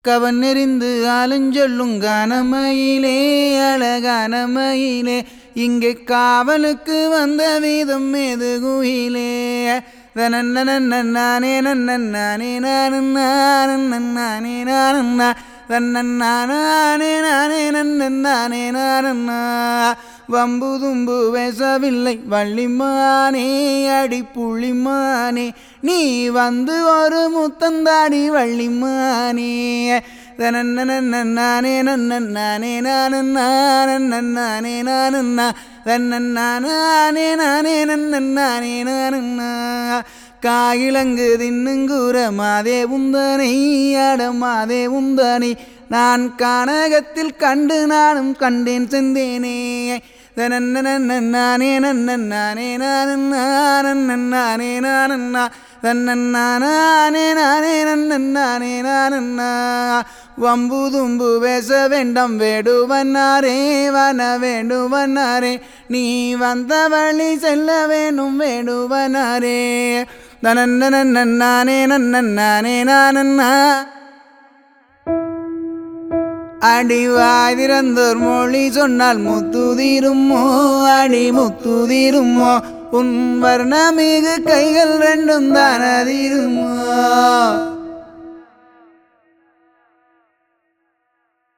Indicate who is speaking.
Speaker 1: கவனெறிந்து ஆலஞ்சொல்லும் கானமயிலே அழகான மயிலே இங்கே காவலுக்கு வந்த வீதம் மேது குயிலே தனன்னே நன்னே நானே நானே தன்னே நானே நன்னே நானே வம்பு தும்பு பேசவில்லை வள்ளிமானே அடி புள்ளிமானே நீ வந்து ஒரு முத்தந்தாடி வள்ளிமானே தனன்னே நானே நன்னே நானே நானே நானே தன்னே நானே நன்னே நானே காயிலங்கு தின்னுங்கூற மாதே உந்தனை அட மாதே உந்தனை நான் கானகத்தில் கண்டு நானும் கண்டேன் செந்தேனே தனன்னே நானே நன்னே நானே நானே நானே தன்னே நானே நன்னே நானே வம்பு தும்பு பேச வேண்டாம் வேடுவன்னாரே வன வேண்டுவனாரே நீ வந்த வழி செல்ல வேணும் வேடுவனாரே தனன்னே நானே நன்னே நானே அடிவாய் திறந்தோர் மொழி சொன்னால் முத்துதீருமோ அடி முத்துதீருமோ உன் வர்ணமிகு கைகள் ரெண்டும் தானதீருமோ